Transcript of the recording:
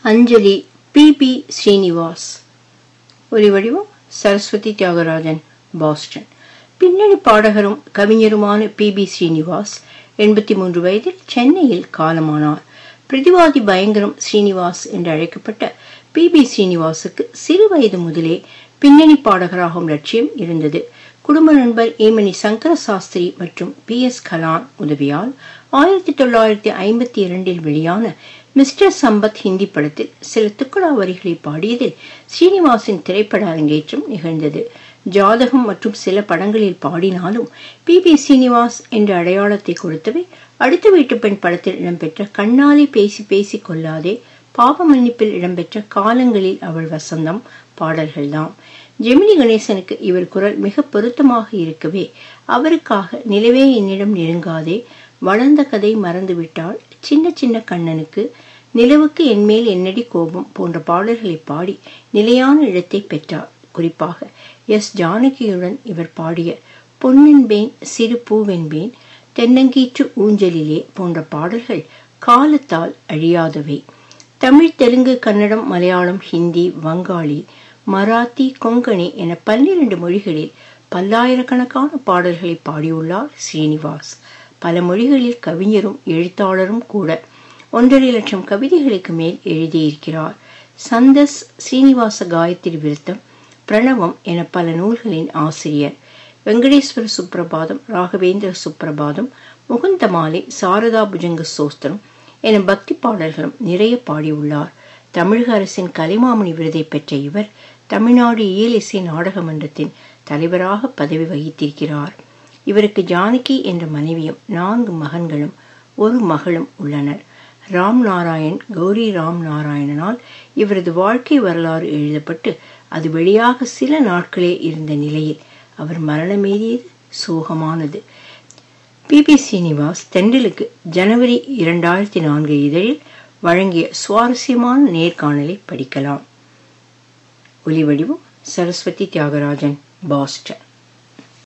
அஞ்சலி B B Srinivas ஒலி வடிவம் Saraswati Thiagarajan Boston பின்னணி பாடகரும் கவிஞருமான பி பி ஸ்ரீனிவாஸ் எண்பத்தி மூன்று வயதில் சென்னையில் காலமானார் பிரதிவாதி பயங்கரம் ஸ்ரீனிவாஸ் என்று அழைக்கப்பட்ட பி பி ஸ்ரீனிவாசுக்கு சிறு வயது முதலே பின்னணி பாடகராகும் லட்சியம் இருந்தது குடும்ப நண்பர் ஏமனி சங்கர சாஸ்திரி மற்றும் பி எஸ் கலான் உதவியால் ஆயிரத்தி தொள்ளாயிரத்தி ஐம்பத்தி இரண்டில் வெளியான மிஸ்டர் சம்பத் ஹிந்தி படத்தில் சில துக்குடா வரிகளை பாடியதில் ஸ்ரீனிவாசின் திரைப்பட அரங்கேற்றம் நிகழ்ந்தது ஜாதகம் மற்றும் சில படங்களில் பாடினாலும் பி பி சீனிவாஸ் என்ற அடையாளத்தை கொடுத்தவை அடுத்த வீட்டு பெண் படத்தில் இடம்பெற்ற கண்ணாலே பேசி பேசி கொள்ளாதே பாவ மன்னிப்பில் இடம்பெற்ற காலங்களில் அவள் வசந்தம் பாடல்கள்தாம் ஜெமினி கணேசனுக்கு இவர் குரல் மிக பொருத்தமாக இருக்கவே அவருக்காக நிலவே என்னிடம் நெருங்காதே வளர்ந்த கதை மறந்துவிட்டால் சின்ன சின்ன கண்ணனுக்கு நிலவுக்கு என்மேல் என்னடி கோபம் போன்ற பாடல்களை பாடி நிலையான இடத்தை பெற்றார் குறிப்பாக எஸ் ஜானகியுடன் இவர் பாடிய பொன்னென்பேன் சிறு பூவென்பேன் தென்னங்கீற்று ஊஞ்சலிலே போன்ற பாடல்கள் காலத்தால் அழியாதவை தமிழ் தெலுங்கு கன்னடம் மலையாளம் ஹிந்தி வங்காளி மராத்தி கொங்கணி என பன்னிரண்டு மொழிகளில் பல்லாயிரக்கணக்கான பாடல்களை பாடியுள்ளார் ஸ்ரீனிவாஸ் பல மொழிகளில் கவிஞரும் எழுத்தாளரும் கூட ஒன்றரை லட்சம் கவிதைகளுக்கு மேல் எழுதியிருக்கிறார் சந்தஸ் ஸ்ரீனிவாச காயத்ரி விருத்தம் பிரணவம் என பல நூல்களின் ஆசிரியர் வெங்கடேஸ்வர சுப்பிரபாதம் ராகவேந்திர சுப்பிரபாதம் முகுந்தமாலை சாரதா புஜங்க சோஸ்திரம் என பக்தி பாடல்களும் நிறைய பாடியுள்ளார் தமிழக அரசின் கலைமாமணி விருதை பெற்ற இவர் தமிழ்நாடு இயலிசை நாடக மன்றத்தின் தலைவராக பதவி வகித்திருக்கிறார் இவருக்கு ஜானகி என்ற மனைவியும் நான்கு மகன்களும் ஒரு மகளும் உள்ளனர் ராம் நாராயண் கௌரி ராம் நாராயணனால் இவரது வாழ்க்கை வரலாறு எழுதப்பட்டு அது வெளியாக சில நாட்களே இருந்த நிலையில் அவர் மரணமேறியது சோகமானது பி பி சீனிவாஸ் தெண்டலுக்கு ஜனவரி இரண்டாயிரத்தி நான்கு இதழில் வழங்கிய சுவாரஸ்யமான நேர்காணலை படிக்கலாம் ஒலிவடிவம் சரஸ்வதி தியாகராஜன் பாஸ்டன்